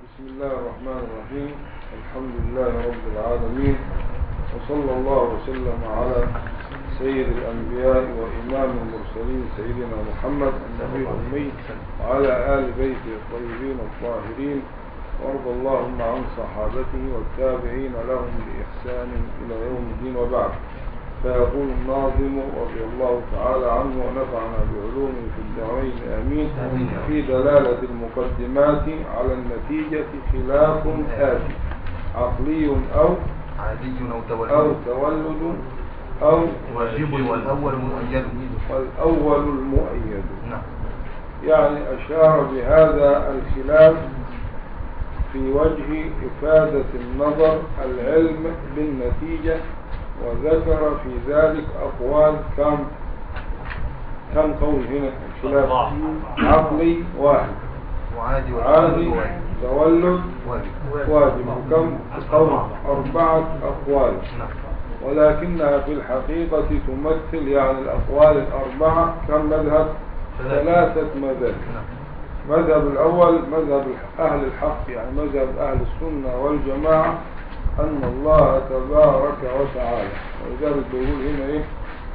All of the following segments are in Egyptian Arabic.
بسم الله الرحمن الرحيم الحمد لله رب العالمين وصلى الله وسلم على سيد الأنبياء وإمام المرسلين سيدنا محمد النبي الأمي وعلى آل بيته الطيبين الطاهرين وارض اللهم عن صحابته والتابعين لهم بإحسان إلى يوم الدين وبعد فيقول الناظم رضي الله تعالى عنه ونفعنا بعلومه في الدارين آمين في دلالة المقدمات على النتيجة خلاف آتي عقلي أو عادي أو أو تولد تولد أو واجب والأول مؤيد والأول المؤيد نعم يعني أشار بهذا الخلاف في وجه إفادة النظر العلم بالنتيجة وذكر في ذلك أقوال كم كم قول هنا الخلاف عقلي واحد وعادي عادي والأول واجب تولد واجب واجب وكم قول أربعة أقوال نعم ولكنها في الحقيقة تمثل يعني الأقوال الأربعة كم مذهب ثلاثة مذاهب نعم مذهب الأول مذهب أهل الحق يعني مذهب أهل السنة والجماعة أن الله تبارك وتعالى ولذلك بيقول هنا إيه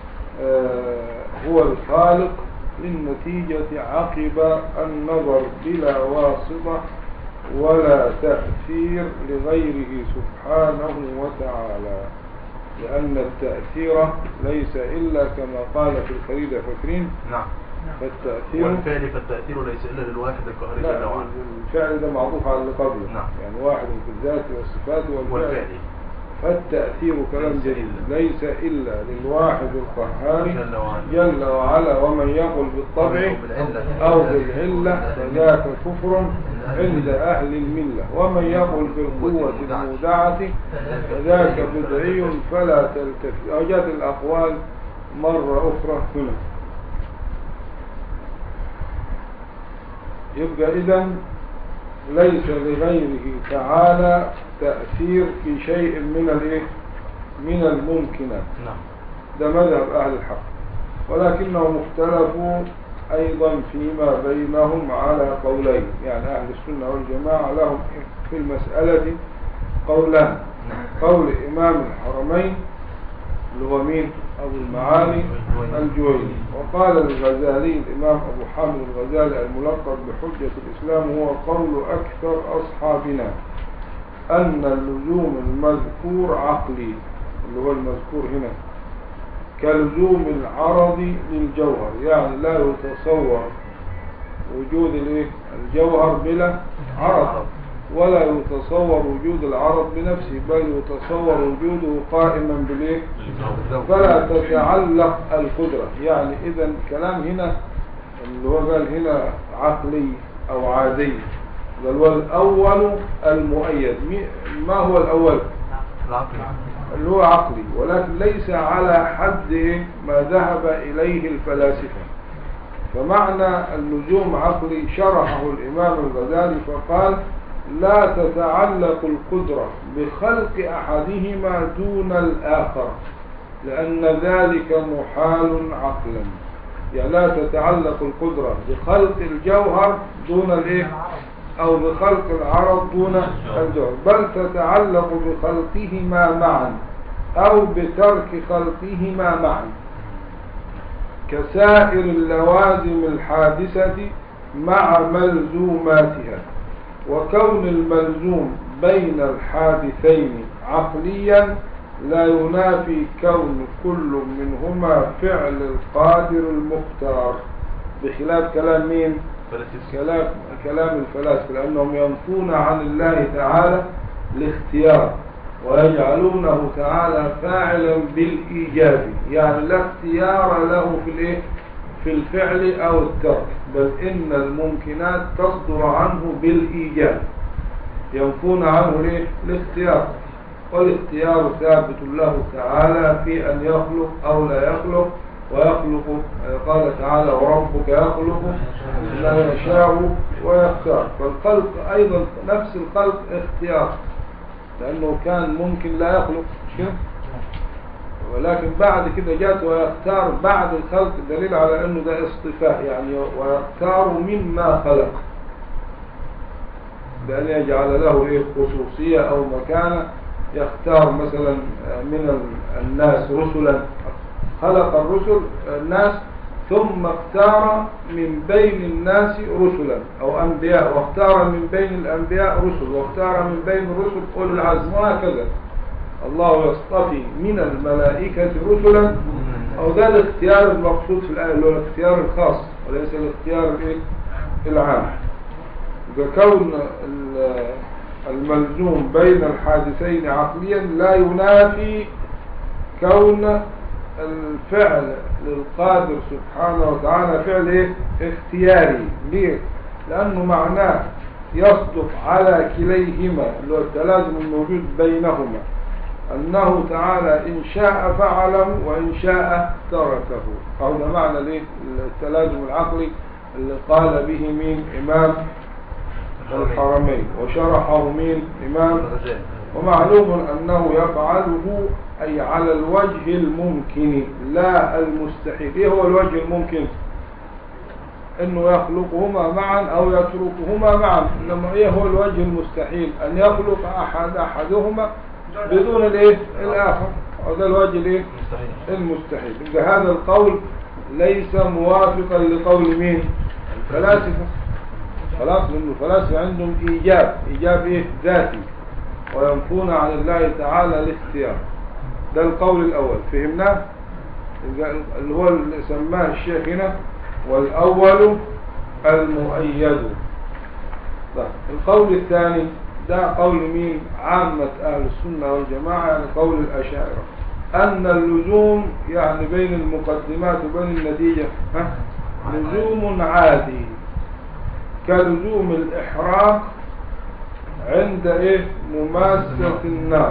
آه هو الخالق للنتيجة عقب النظر بلا واسطة ولا تأثير لغيره سبحانه وتعالى لأن التأثير ليس إلا كما قال في الخريدة فاكرين نعم فالتأثير والفعل فالتأثير ليس إلا للواحد القهري لا جل وعلا الفعل ده معطوف على اللي قبله نعم. يعني واحد في الذات والصفات والفعل والفعل فالتأثير كلام ليس جديد إلا. ليس إلا للواحد القهار جل وعلا. جل وعلا ومن يقل بالطبع أو بالعلة. أو بالعلة فذاك كفر عند أهل الملة ومن يقل بالقوة المودعة فذاك بدعي فلا تلتفت أوجات الأقوال مرة أخرى هنا يبقى إذا ليس لغيره تعالى تأثير في شيء من الايه من الممكنات نعم ده مذهب أهل الحق ولكنهم اختلفوا أيضا فيما بينهم على قولين يعني أهل السنة والجماعة لهم في المسألة قولان نعم قول إمام الحرمين اللي هو مين أبو المعالي الجويني وقال الغزالي الإمام أبو حامد الغزالي الملقب بحجة الإسلام هو قول أكثر أصحابنا أن اللزوم المذكور عقلي اللي هو المذكور هنا كلزوم العرض للجوهر يعني لا يتصور وجود الايه الجوهر بلا عرض ولا يتصور وجود العرض بنفسه بل يتصور وجوده قائما بالايه فلا تتعلق القدرة يعني اذا الكلام هنا اللي هو قال هنا عقلي او عادي بل هو الاول المؤيد مي- ما هو الاول العقل اللي هو عقلي ولكن ليس على حد إيه؟ ما ذهب إليه الفلاسفة فمعنى اللزوم عقلي شرحه الإمام الغزالي فقال لا تتعلق القدرة بخلق أحدهما دون الآخر لأن ذلك محال عقلا يعني لا تتعلق القدرة بخلق الجوهر دون الإيه أو بخلق العرض دون الجوهر بل تتعلق بخلقهما معا أو بترك خلقهما معا كسائر اللوازم الحادثة مع ملزوماتها وكون الملزوم بين الحادثين عقليا لا ينافي كون كل منهما فعل القادر المختار بخلاف كلام مين فلسفة كلام كلام الفلاسفة لأنهم ينفون عن الله تعالى الاختيار ويجعلونه تعالى فاعلا بالإيجاب يعني لا اختيار له في الايه في الفعل أو الترك بل إن الممكنات تصدر عنه بالإيجاب ينفون عنه الايه الاختيار والاختيار ثابت له تعالى في أن يخلق أو لا يخلق ويخلق قال تعالى وربك يخلق ما يشاء ويختار فالخلق أيضا نفس الخلق اختيار لأنه كان ممكن لا يخلق مش كده؟ ولكن بعد كده جاءت ويختار بعد الخلق دليل على أنه ده اصطفاء يعني ويختار مما خلق بأن يجعل له إيه خصوصية أو مكانة يختار مثلا من ال- الناس رسلا خلق الرسل الناس ثم اختار من بين الناس رسلا أو أنبياء واختار من بين الأنبياء رسل واختار من بين الرسل أولي العزم وهكذا الله يصطفي من الملائكة رسلا أو ده الاختيار المقصود في الآية اللي هو الاختيار الخاص وليس الاختيار الإيه؟ العام كون ال- الملزوم بين الحادثين عقليا لا ينافي كون الفعل للقادر سبحانه وتعالى فعل ايه اختياري ليه لانه معناه يصدق على كليهما اللي هو التلازم الموجود بينهما انه تعالى ان شاء فعله وان شاء تركه او ده معنى ليه التلازم العقلي اللي قال به مين امام الحرمين وشرحه مين امام الرجاء ومعلوم أنه يفعله أي على الوجه الممكن لا المستحيل إيه هو الوجه الممكن أنه يخلقهما معا أو يتركهما معا إنما إيه هو الوجه المستحيل أن يخلق أحد أحدهما بدون الإيه الآخر وده الوجه الإيه مستحيل المستحيل إذا هذا القول ليس موافقا لقول مين الفلاسفة خلاص لأنه الفلاسفة عندهم إيجاب إيجاب إيه ذاتي وينفون عن الله تعالى الاختيار ده القول الأول فهمناه اللي هو اللي سماه الشيخ هنا والأول المؤيد طيب القول الثاني ده قول مين عامة أهل السنة والجماعة يعني قول الأشاعرة أن اللزوم يعني بين المقدمات وبين النتيجة ها؟ لزوم عادي كلزوم الإحراق عند إيه مماسة النار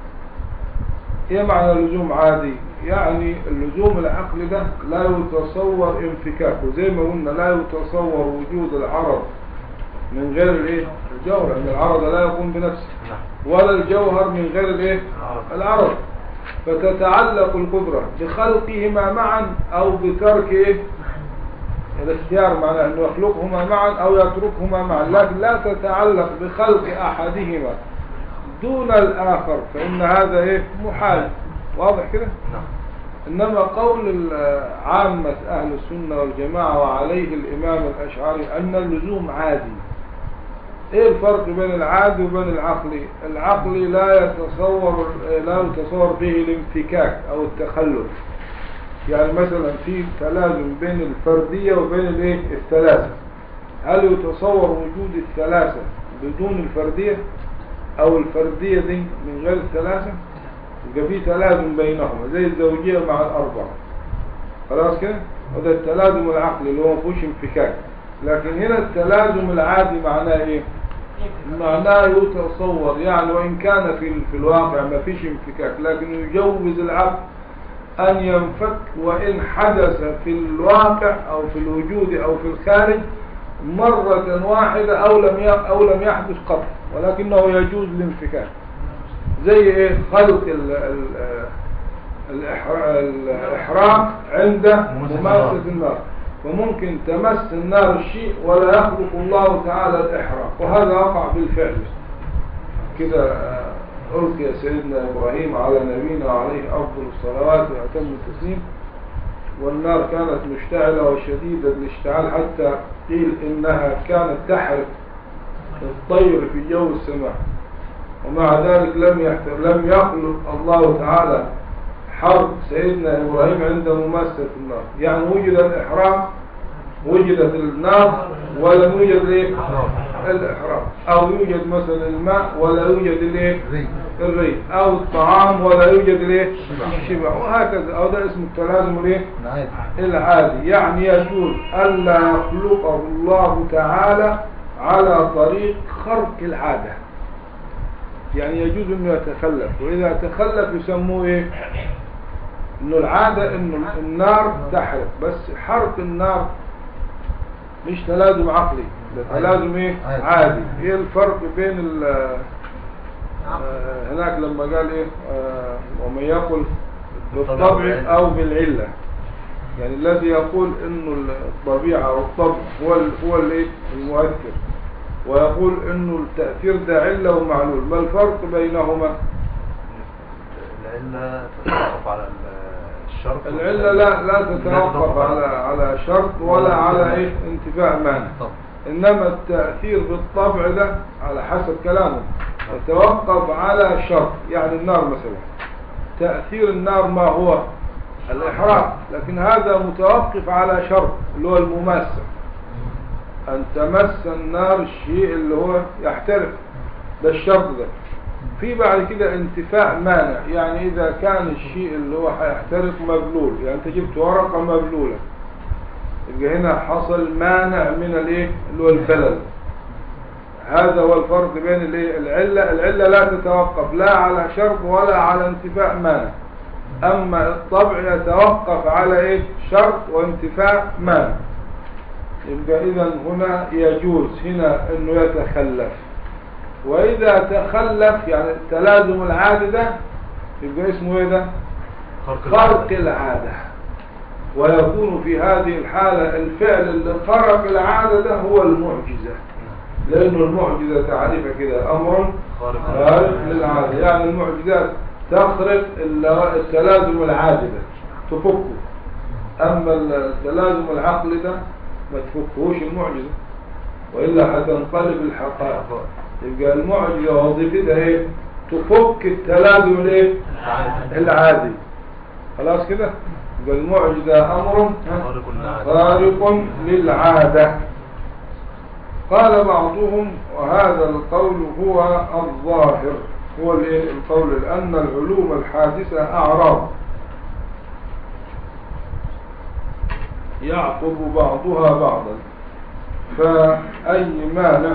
إيه معنى لزوم عادي يعني اللزوم العقلي ده لا يتصور انفكاكه زي ما قلنا لا يتصور وجود العرض من غير الايه الجوهر لان العرض لا يقوم بنفسه نعم ولا الجوهر من غير الايه العرض. العرض فتتعلق القدرة بخلقهما معا او بترك ايه الاختيار معناه انه يخلقهما معا او يتركهما معا لكن لا تتعلق بخلق احدهما دون الاخر فان هذا ايه محال واضح كده نعم إنما قول ال- عامة أهل السنة والجماعة وعليه الإمام الأشعري أن اللزوم عادي إيه الفرق بين العادي وبين العقلي العقلي لا يتصور لا يتصور به الانفكاك أو التخلف يعني مثلا في تلازم بين الفردية وبين الايه الثلاثة هل يتصور وجود الثلاثة بدون الفردية أو الفردية دي من غير الثلاثة يبقى في تلازم بينهما زي الزوجية مع الأربعة خلاص كده وده التلازم العقلي اللي هو مفهوش انفكاك لكن هنا التلازم العادي معناه ايه معناه يتصور يعني وإن كان في في الواقع ما فيش انفكاك لكن يجوز العقل أن ينفك وإن حدث في الواقع أو في الوجود أو في الخارج مرة واحدة أو لم ي- أو لم يحدث قط ولكنه يجوز الانفكاك زي ايه خلق ال ال الإحرا- الإحراق عند مماسة مماسة النار وممكن تمس النار الشيء ولا يخلق الله تعالى الإحراق وهذا وقع بالفعل كده آه، ألقي سيدنا إبراهيم على نبينا وعليه أفضل الصلوات وأتم التسليم والنار كانت مشتعلة وشديدة الاشتعال حتى قيل إنها كانت تحرق الطير في جو السماء ومع ذلك لم يحتر لم يخلق الله تعالى حرب سيدنا إبراهيم عند مماسة النار يعني وجد الإحرام وجدت النار ولم يوجد الايه الإحرام أو يوجد مثلا الماء ولا يوجد الايه الري أو الطعام ولا يوجد الايه الشبع وهكذا أو ده اسمه التلازم الايه العادي يعني يجوز ألا يخلقه الله تعالى على طريق خرق العادة يعني يجوز انه يتخلف واذا تخلف يسموه ايه انه العادة انه النار تحرق بس حرق النار مش تلازم عقلي ده تلازم ايه عادي. عادي ايه الفرق بين ال آه، هناك لما قال ايه آه، ومن يقول بالطبع او بالعلة يعني الذي يقول انه الطبيعة او الطبع هو ال- هو الايه المؤثر ويقول انه التأثير ده علة ومعلول ما الفرق بينهما العلة تتوقف على الشرط العلة لا لا تتوقف على على شرط ولا على ايه انتفاء مانع طب انما التأثير بالطبع ده على حسب كلامه يتوقف على شرط يعني النار مثلا تأثير النار ما هو الإحراق لكن هذا متوقف على شرط اللي هو المماسة أن تمس النار الشيء اللي هو يحترق ده الشرط ده في بعد كده انتفاء مانع يعني إذا كان الشيء اللي هو هيحترق مبلول يعني أنت جبت ورقة مبلولة يبقى هنا حصل مانع من الايه اللي هو البلل هذا هو الفرق بين الايه العلة العلة لا تتوقف لا على شرط ولا على انتفاء مانع اما الطبع يتوقف على ايه شرط وانتفاء مانع يبقى اذا هنا يجوز هنا انه يتخلف واذا تخلف يعني التلازم العادي ده يبقى اسمه ايه ده خرق العاده ويكون في هذه الحالة الفعل اللي خرق العادة ده هو المعجزة لأنه المعجزة تعريفها كده أمر خارق خارق للعادة يعني المعجزات تخرق ال- التلازم العادي ده تفكه أما التلازم العقلي ده ما تفكهوش المعجزة وإلا هتنقلب الحقائق يبقى المعجزة وظيفتها ايه تفك التلازم الايه العادي خلاص كده يبقى المعجزة أمر خارق للعادة. خارق للعادة قال بعضهم وهذا القول هو الظاهر هو الإيه؟ القول لأن العلوم الحادثة أعراض يعقب بعضها بعضا فأي مانع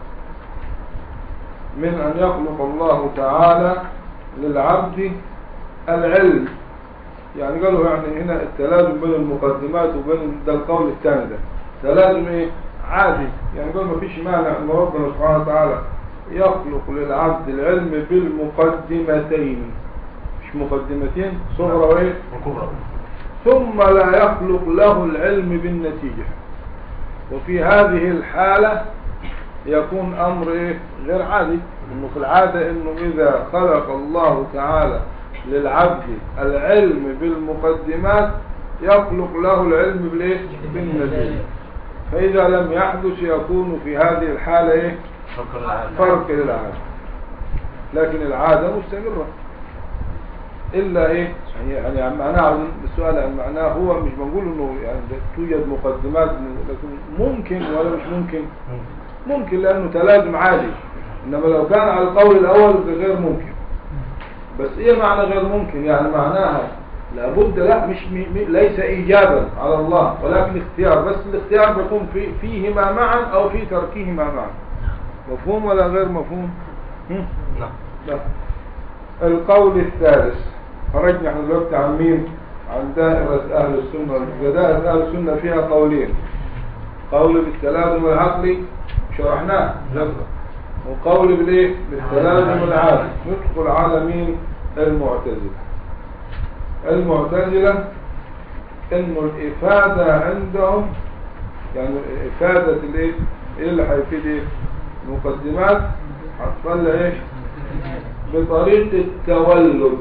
من أن يخلق الله تعالى للعبد العلم يعني قالوا يعني هنا التلازم بين المقدمات وبين ده القول الثاني ده تلازم ايه عادي يعني قالوا ما فيش مانع ان ربنا سبحانه وتعالى يخلق للعبد العلم بالمقدمتين مش مقدمتين صغرى وايه وكبرى ثم لا يخلق له العلم بالنتيجة وفي هذه الحالة يكون أمر إيه؟ غير عادي إنه في العادة إنه إذا خلق الله تعالى للعبد العلم بالمقدمات يخلق له العلم بالإيه؟ بالنتيجة فإذا لم يحدث يكون في هذه الحالة إيه؟ خارق للعادة فرق للعادة لكن العادة مستمرة إلا إيه يعني يعني معناه السؤال عن معناه هو مش بنقول إنه يعني ده توجد مقدمات لكن ممكن ولا مش ممكن ممكن لأنه تلازم عادي إنما لو كان على القول الأول غير ممكن بس إيه معنى غير ممكن يعني معناها لابد لا مش مي مي ليس إيجابا على الله ولكن اختيار بس الاختيار بيكون في فيهما معا أو في تركهما معا مفهوم ولا غير مفهوم هم؟ نعم لا القول الثالث خرجنا احنا دلوقتي عن مين عن دائرة أهل السنة دائرة أهل السنة فيها قولين قول بالتلازم العقلي شرحناه وقول بالايه بالتلازم العقلي ندخل على مين المعتزلة المعتزلة انه الافادة عندهم يعني افادة الايه ايه اللي هيفيد ايه مقدمات هتطلع ايش بطريقة التولد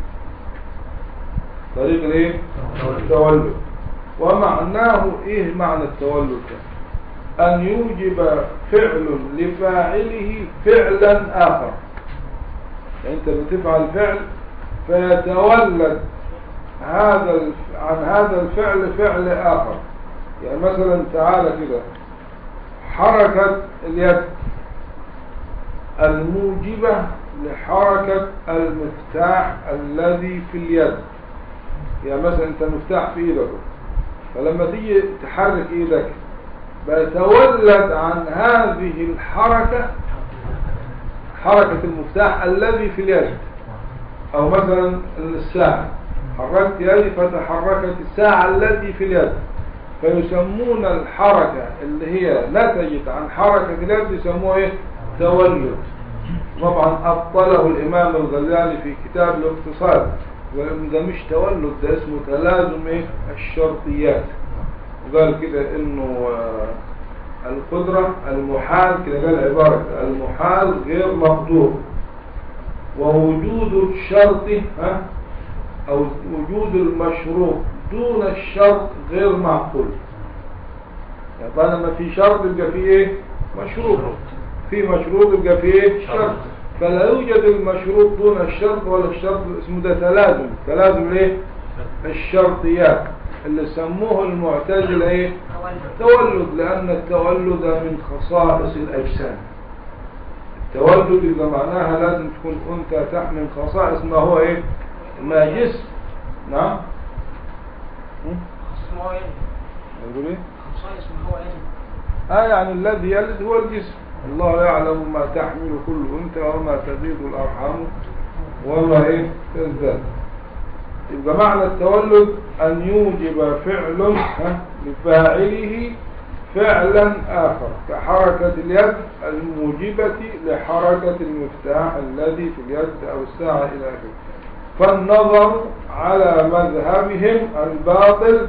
طريق الايه التولد ومعناه ايه معنى التولد ده ان يوجب فعل لفاعله فعلا اخر يعني انت بتفعل فعل فيتولد هذا الف... عن هذا الفعل فعل اخر يعني مثلا تعالى كده حركة اليد الموجبة لحركة المفتاح الذي في اليد يعني مثلا انت المفتاح في ايدك فلما تيجي تحرك ايدك بيتولد عن هذه الحركة حركة المفتاح الذي في اليد او مثلا الساعة حركت يدي فتحركت الساعة التي في اليد فيسمون الحركة اللي هي نتجت عن حركة اليد يسموها ايه تولد طبعا أبطله الإمام الغزالي في كتاب الاقتصاد وإن ده مش تولد ده اسمه تلازم إيه؟ الشرطيات وقال كده إنه آه، القدرة المحال كده قال عبارة المحال غير مقدور ووجود الشرط ها أو وجود المشروط دون الشرط غير معقول يعني طالما في شرط يبقى فيه ايه مشروط في مشروط يبقى فيه ايه شرط فلا يوجد المشروط دون الشرط ولا الشرط اسمه ده تلازم تلازم ليه الشرطيات اللي سموه المعتزله ايه تولد لان التولد من خصائص الاجسام التولد اذا معناها لازم تكون انثى تحمل خصائص ما هو ايه ما جسم نعم هم؟ اسمه هو يلد يقول ايه خصائص ما هو يلد اه يعني الذي يلد هو الجسم الله يعلم ما تحمل كل انثى وما تزيد الارحام وما ايه تزداد يبقى معنى التولد ان يوجب فعل ها، لفاعله فعلا اخر كحركة اليد الموجبة لحركة المفتاح الذي في اليد او الساعة الى اخره فالنظر على مذهبهم الباطل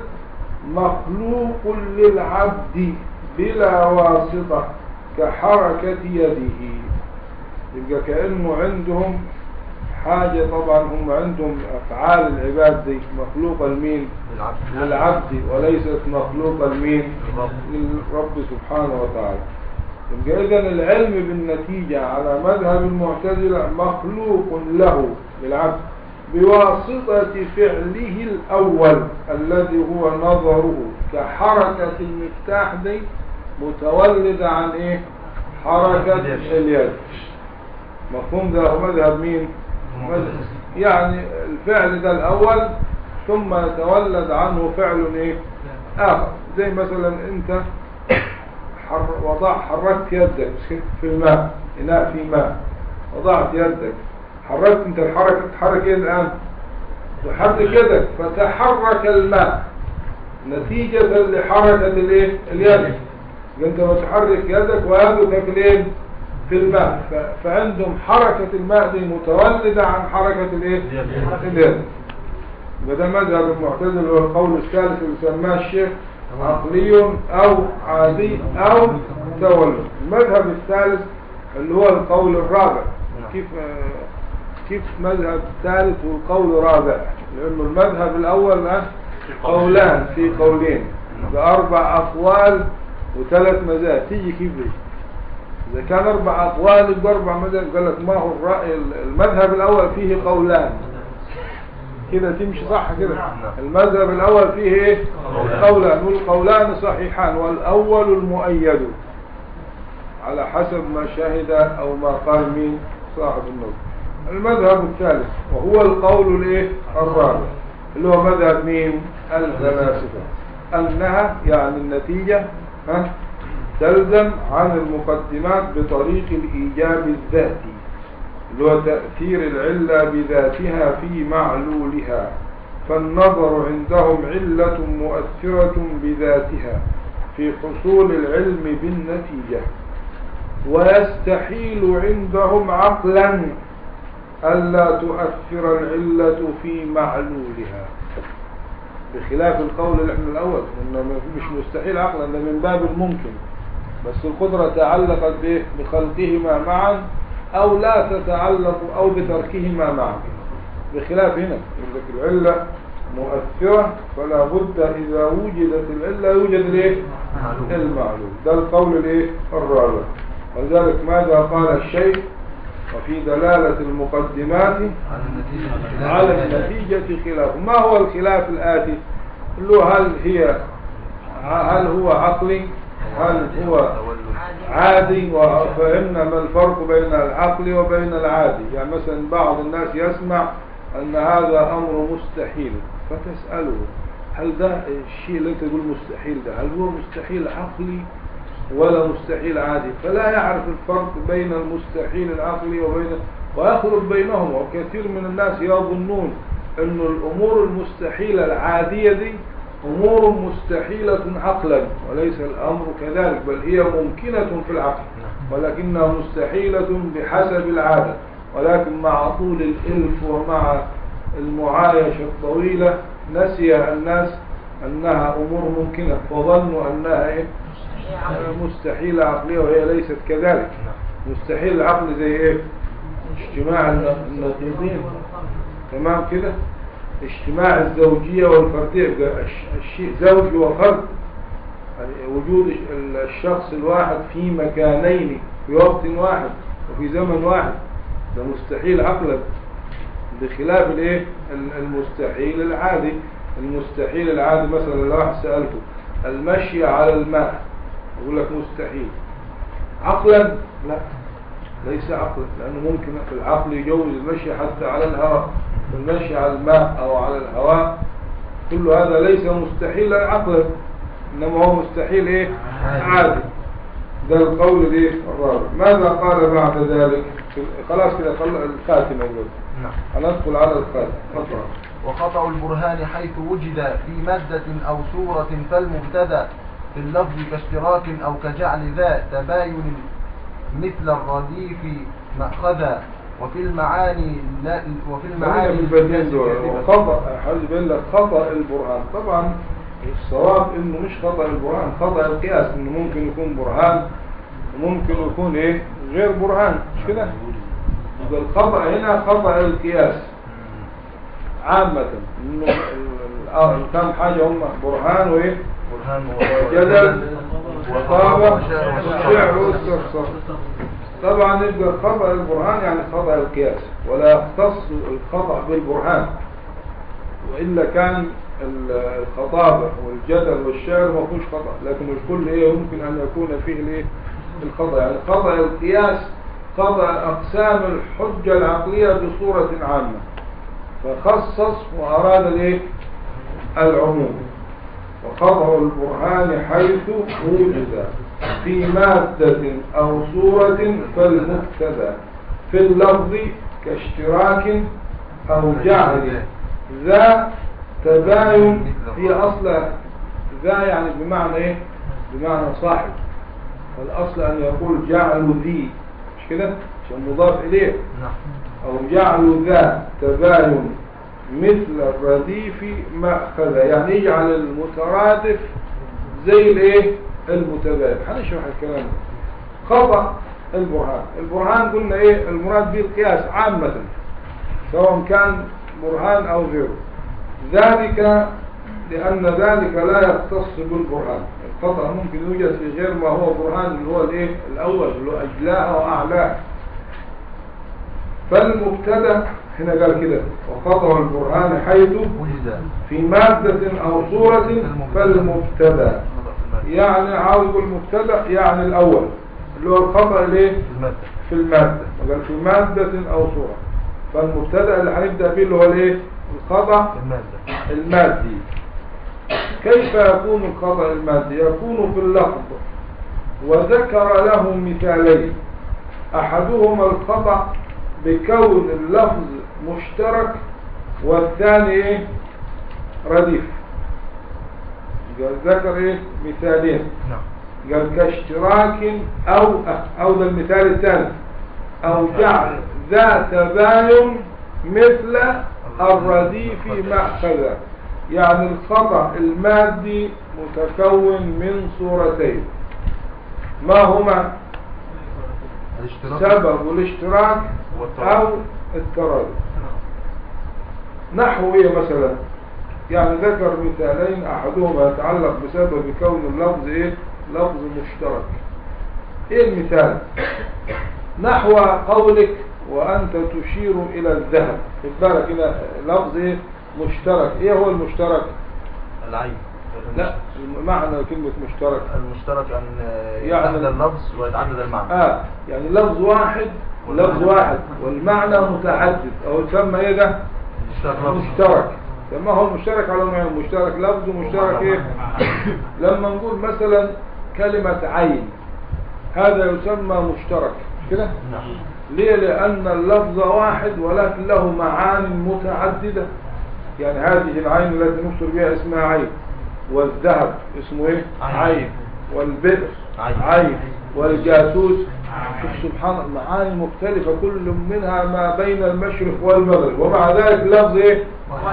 مخلوق للعبد بلا واسطة كحركة يده يبقى كأنه عندهم حاجة طبعا هم عندهم أفعال العباد دي مخلوقة لمين للعبد للعبد وليست مخلوقة لمين للرب. للرب سبحانه وتعالى يبقى إذن العلم بالنتيجة على مذهب المعتزلة مخلوق له للعبد بواسطة فعله الأول الذي هو نظره كحركة المفتاح دي متولدة عن إيه حركة اليد مفهوم ده هو مذهب مين مذهب يعني الفعل ده الأول ثم يتولد عنه فعل إيه آخر زي مثلا أنت حر وضع حركت يدك مش كده؟ في الماء إناء في ماء وضعت يدك حركت انت الحركة تحرك ايه الآن تحرك يدك فتحرك الماء نتيجة لحركة الايه اليد انت بتحرك يدك ويدك الايه في الماء ف- فعندهم حركة الماء دي متولدة عن حركة الايه اليد يبقى ده مذهب المعتزله هو القول الثالث اللي سماه الشيخ عقلي او عادي او تولد المذهب الثالث اللي هو القول الرابع كيف آه، كيف مذهب ثالث والقول رابع لانه المذهب الاول آه، قولان في قولين باربع اقوال وثلاث مذاهب تيجي كيف دي؟ اذا كان اربع اقوال يبقى اربع مذاهب قال لك ما هو الراي المذهب الاول فيه قولان كده تمشي صح كده المذهب الاول فيه ايه قولان والقولان صحيحان والاول المؤيد على حسب ما شهد او ما قال مين صاحب النظر المذهب الثالث وهو القول الايه الرابع اللي هو مذهب مين الفلاسفه انها يعني النتيجه ها تلزم عن المقدمات بطريق الايجاب الذاتي اللي هو تأثير العلة بذاتها في معلولها فالنظر عندهم علة مؤثرة بذاتها في حصول العلم بالنتيجة ويستحيل عندهم عقلا ألا تؤثر العلة في معلولها بخلاف القول اللي احنا الأول إنه مش مستحيل عقلا ده من باب الممكن بس القدرة تعلقت به بخلقهما معا أو لا تتعلق أو بتركهما معا بخلاف هنا يقول لك العلة مؤثرة فلا بد إذا وجدت العلة يوجد الايه المعلوم ده القول الايه الرابع ولذلك ماذا قال الشيخ وفي دلالة المقدمات على النتيجة خلاف ما هو الخلاف الآتي اللي هو هل هي هل هو عقلي هل هو عادي وفهمنا ما الفرق بين العقل وبين العادي يعني مثلا بعض الناس يسمع أن هذا أمر مستحيل فتسأله هل ده الشيء اللي انت تقول مستحيل ده هل هو مستحيل عقلي ولا مستحيل عادي فلا يعرف الفرق بين المستحيل العقلي وبين ويخلط بينهم وكثير من الناس يظنون أن الأمور المستحيلة العادية دي أمور مستحيلة عقلا وليس الأمر كذلك بل هي ممكنة في العقل ولكنها مستحيلة بحسب العادة ولكن مع طول الإلف ومع المعايشة الطويلة نسي الناس أنها أمور ممكنة وظنوا أنها إيه؟ مستحيلة عقلية وهي ليست كذلك مستحيل العقل زي إيه اجتماع النقيضين تمام كده اجتماع الزوجية والفردية يبقى الش- الشيء زوجي وفرد يعني وجود ال- الشخص الواحد في مكانين في وقت واحد وفي زمن واحد ده مستحيل عقلا بخلاف الايه ال- المستحيل العادي المستحيل العادي مثلا لو واحد سألته المشي على الماء يقول لك مستحيل عقلا لا ليس عقلا لأنه ممكن في العقل يجوز المشي حتى على الهواء المشي على الماء أو على الهواء كل هذا ليس مستحيلا عقلا إنما هو مستحيل إيه عادي ده القول الايه الرابع ماذا قال بعد ذلك خلاص كده خل- الخاتمة يقول نعم هندخل على الخاتمة اقرأ وخطأ البرهان حيث وجد في مادة أو صورة فالمبتدا في اللفظ كاشتراك أو كجعل ذا تباين مثل الرديف مأخذا وفي المعاني لا وفي المعاني المعاني بالبدين دول كاذبة. وخطأ حد بيقول لك خطأ البرهان طبعا الصواب انه مش خطأ البرهان خطأ القياس انه ممكن يكون برهان وممكن يكون ايه غير برهان مش كده يبقى الخطأ هنا خطأ القياس عامة انه ال- ال- كم حاجة هم برهان وايه برهان وجدل وطابة وشعر وشعر واستفسار طبعا يبقى خطأ البرهان يعني خطأ القياس ولا يختص الخطأ بالبرهان وإلا كان ال- الخطابة والجدل والشعر ما فيهوش خطأ لكن الكل ايه يمكن أن يكون فيه الايه الخطأ يعني خطأ القياس خطأ أقسام الحجة العقلية بصورة عامة فخصص وأراد الايه العموم وخطأ البرهان حيث وجد في مادة أو صورة فالمبتدا في اللفظ كاشتراك أو جعل ذا تباين هي أصل ذا يعني بمعنى إيه؟ بمعنى صاحب والأصل أن يقول جعل ذي مش كده؟ عشان مضاف إليه نعم أو جعل ذا تباين مثل الرديف مأخذ يعني يجعل المترادف زي الايه المتباين هنشرح الكلام ده خطأ البرهان البرهان قلنا ايه المراد به القياس عامة سواء كان برهان او غيره ذلك لأن ذلك لا يختص بالبرهان الخطأ ممكن يوجد في غير ما هو برهان اللي هو الايه الأول اللي هو أجلاه وأعلاه فالمبتدا هنا قال كده وخطأ البرهان حيث وجد في مادة أو صورة فالمبتدا خطأ في المادة يعني عاوز المبتدا يعني الأول اللي هو الخطأ ليه في المادة في المادة قال في مادة أو صورة فالمبتدا اللي هنبدأ به اللي هو الايه الخطأ في المادة المادي كيف يكون الخطأ المادي يكون في اللفظ وذكر له مثالين أحدهما الخطأ بكون اللفظ مشترك والثاني إيه؟ رديف قال ذكر إيه؟ مثالين نعم قال كاشتراك أو أو ده المثال الثاني أو جعل ذا تباين مثل الرديف مأخذا يعني الخطأ المادي متكون من صورتين ما هما الاشتراك سبب الاشتراك والترادف. أو الترادف نحو إيه مثلا يعني ذكر مثالين أحدهما يتعلق بسبب كون اللفظ إيه لفظ مشترك إيه المثال نحو قولك وأنت تشير إلى الذهب خد بالك هنا لفظ إيه مشترك إيه هو المشترك العين لا معنى كلمة مشترك المشترك أن يعني- يتعدد اللفظ ويتعدد المعنى آه يعني لفظ واحد لفظ واحد والمعنى متعدد أو يسمى إيه ده مشترك لفظ مشترك لما هو المشترك على نوعين مشترك لفظ ومشترك ايه لما نقول مثلا كلمة عين هذا يسمى مشترك كده نعم ليه لأن اللفظ واحد ولكن له معان متعددة يعني هذه العين التي نبصر بها اسمها عين والذهب اسمه ايه عين. عين والبئر عين. عين والجاسوس شوف سبحان الله معاني مختلفة كل منها ما بين المشرق والمغرب ومع ذلك لفظ ايه واحد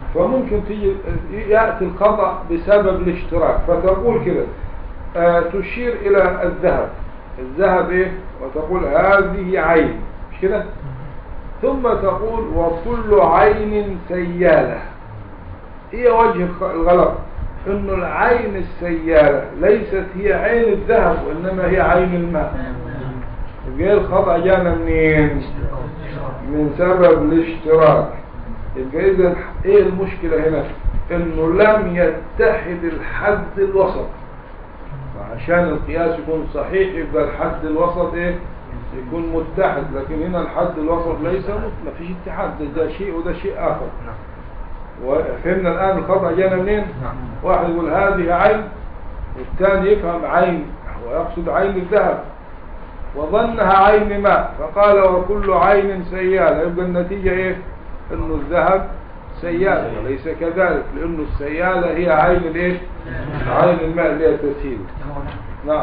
فممكن تيجي يأتي الخطأ بسبب الاشتراك فتقول كده آه تشير إلى الذهب الذهب إيه وتقول هذه عين مش كده ثم تقول وكل عين سيالة ايه وجه الخ- الغلط انه العين السيالة ليست هي عين الذهب وانما هي عين الماء يبقى إيه الخطأ جانا منين من سبب الاشتراك يبقى اذا ايه المشكلة هنا انه لم يتحد الحد الوسط وعشان القياس يكون صحيح يبقى الحد الوسط ايه يكون متحد لكن هنا الحد الوسط ليس مت- ما فيش اتحاد ده, ده شيء وده شيء اخر نعم وفهمنا الان الخطأ جانا منين نعم واحد يقول هذه عين والثاني يفهم عين ويقصد عين الذهب وظنها عين ماء فقال وكل عين سيالة يبقى النتيجة ايه انه الذهب سيالة وليس كذلك لانه السيالة هي عين الايه عين الماء اللي هي تسهيل نعم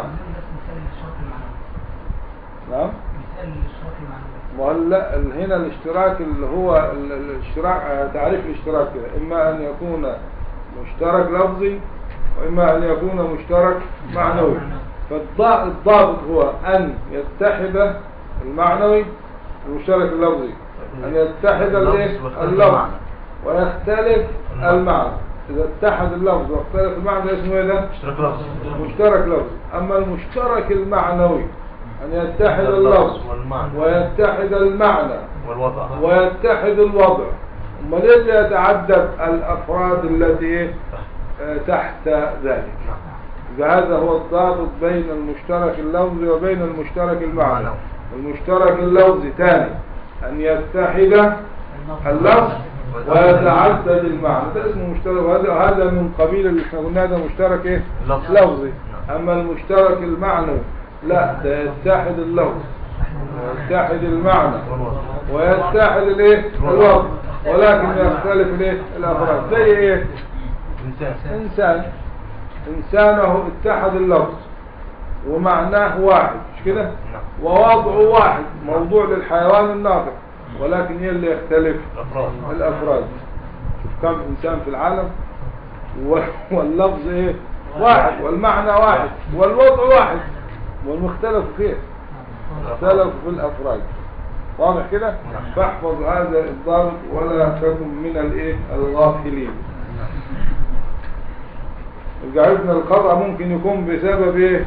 نعم ما هو لا ال- هنا الاشتراك اللي هو ال- ال- الاشتراك آه، تعريف الاشتراك كده اما ان يكون مشترك لفظي واما ان يكون مشترك معنوي فالضابط هو ان يتحد المعنوي المشترك اللفظي ان يتحد الايه اللفظ واختلاف اللفظ المعنى. ويختلف المعنى. المعنى اذا اتحد اللفظ واختلف المعنى اسمه ايه ده اشتراك لفظي مشترك لفظي اما المشترك المعنوي ان يتحد اللفظ والمعنى ويتحد المعنى والوضع ويتحد الوضع امال ايه اللي يتعدد الافراد التي إيه؟ آه، تحت ذلك يبقى هذا هو الضابط بين المشترك اللفظي وبين المشترك المعنى معنوي. المشترك اللفظي ثاني ان يتحد اللفظ ويتعدد المعنى ده اسمه مشترك وهذا هذا من قبيل اللي احنا قلنا ده مشترك ايه لفظي. لفظي نعم. اما المشترك المعنوي لا ده يتحد اللفظ ويتحد المعنى والوضع ويتحد الايه الوضع ولكن يختلف الايه الافراد زي ايه انسان انسان انسانه اتحد اللفظ ومعناه واحد مش كده نعم. ووضعه واحد موضوع للحيوان الناطق ولكن هي اللي يختلف الافراد الافراد شوف كم انسان في العالم و- واللفظ ايه واحد والمعنى واحد والوضع واحد والمختلف فيه اختلفوا في الافراد واضح كده نعم. فاحفظ هذا الضابط ولا تكن من الايه الغافلين يبقى عرفنا الخطأ ممكن يكون بسبب ايه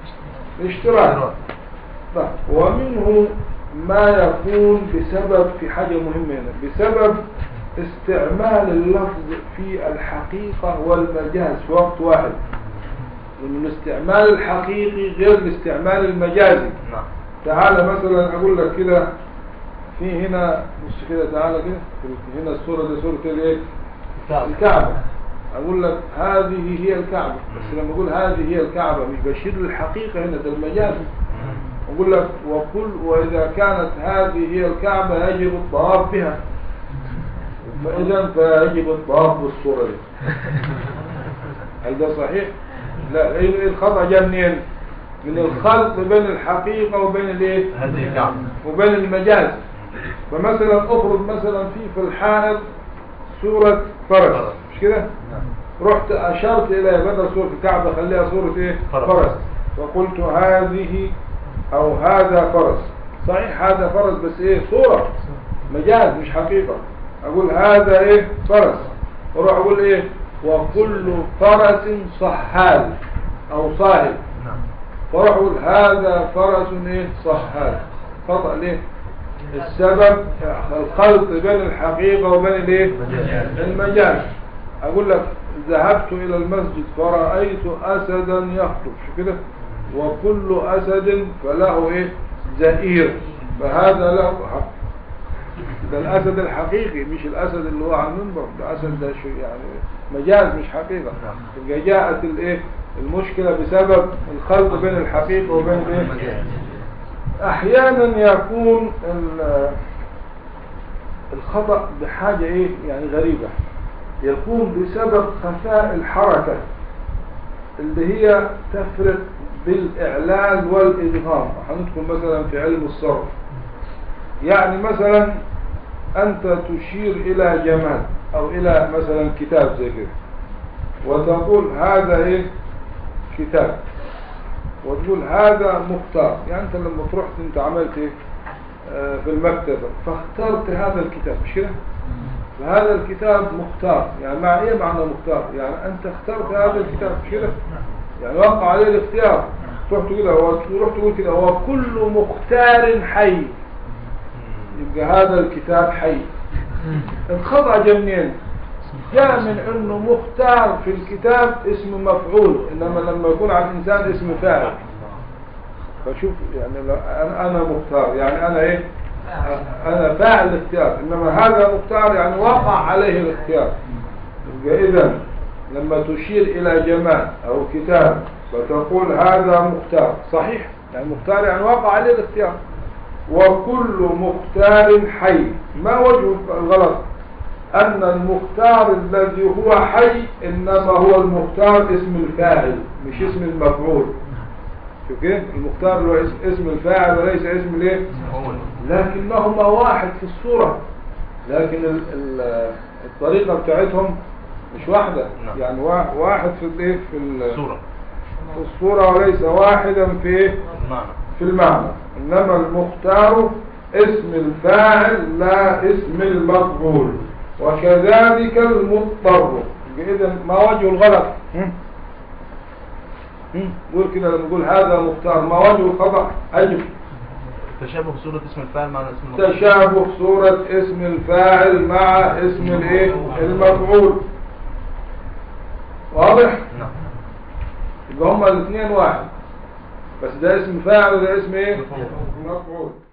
اشتراك طيب ومنه ما يكون بسبب في حاجة مهمة هنا بسبب استعمال اللفظ في الحقيقة والمجاز في وقت واحد لأن الاستعمال الحقيقي غير الاستعمال المجازي نعم تعالى مثلا أقول لك كده في هنا بص كده تعالى كده في- هنا الصورة دي صورة الايه الكعبة أقول لك هذه هي الكعبة بس لما أقول هذه هي الكعبة مش بشير للحقيقة هنا ده المجاز أقول لك وكل وإذا كانت هذه هي الكعبة يجب الطواف بها فإذا فيجب الطواف بالصورة دي هل ده صحيح؟ لا إيه الخطأ جاء منين؟ من الخلط بين الحقيقة وبين الايه؟ هذه الكعبة وبين المجاز فمثلا افرض مثلا في في الحائط صورة فرس مش كده؟ رحت اشرت الى بدل صورة الكعبة خليها صورة ايه؟ فرس. فرس وقلت هذه او هذا فرس صحيح هذا فرس بس ايه صورة مجاز مش حقيقة اقول هذا ايه فرس واروح اقول ايه وكل فرس صحال او صاهل نعم فراح اقول هذا فرس ايه صحال خطأ ليه السبب الخلط بين الحقيقة وبين الايه المجاز اقول لك ذهبت الى المسجد فرأيت اسدا يخطب شو كده وكل اسد فله ايه زئير فهذا له حق ده الاسد الحقيقي مش الاسد اللي هو على المنبر ده اسد ده شو يعني مجاز مش حقيقة يبقى جاءت الايه المشكلة بسبب الخلط بين الحقيقة وبين الايه احيانا يكون ال- الخطأ بحاجة ايه يعني غريبة يكون بسبب خفاء الحركة اللي هي تفرق بالإعلان والإدغام هندخل مثلا في علم الصرف يعني مثلا أنت تشير إلى جماد او الى مثلا كتاب زي كده وتقول هذا ايه كتاب وتقول هذا مختار يعني انت لما تروح انت عملت ايه آه، في المكتبة فاخترت هذا الكتاب مش كده فهذا الكتاب مختار يعني مع ايه معنى مختار يعني انت اخترت هذا الكتاب مش كده يعني وقع عليه الاختيار تروح تقول هو تروح تقول كده هو كل مختار حي يبقى هذا الكتاب حي الخطأ جاء منين جاء من انه مختار في الكتاب اسم مفعول انما لما يكون على الانسان اسم فاعل فشوف يعني لو انا أنا مختار يعني انا ايه انا فاعل الاختيار انما هذا مختار يعني وقع عليه الاختيار يبقى اذا لما تشير الى جمال او كتاب فتقول هذا مختار صحيح يعني مختار يعني وقع عليه الاختيار وكل مختار حي ما وجه الغلط أن المختار الذي هو حي إنما هو المختار اسم الفاعل مش اسم المفعول شوف كده المختار هو اسم, اسم الفاعل وليس اسم الايه لكنهما واحد في الصورة لكن ال ال الطريقة بتاعتهم مش واحدة نعم. يعني وا- واحد في الايه في ال- صورة في الصورة وليس واحدا في ايه معنى في المعنى إنما المختار اسم الفاعل لا اسم المفعول وكذلك المضطر إذا ما وجه الغلط هم؟ هم؟ قول كده لما نقول هذا مختار ما وجه الخطأ أجب تشابه صورة اسم الفاعل معنى اسم المفعول. تشابه صورة اسم الفاعل مع اسم الايه المفعول واضح نعم يبقى هما الاثنين واحد بس ده اسم فاعل وده اسم ايه مفعول. مفعول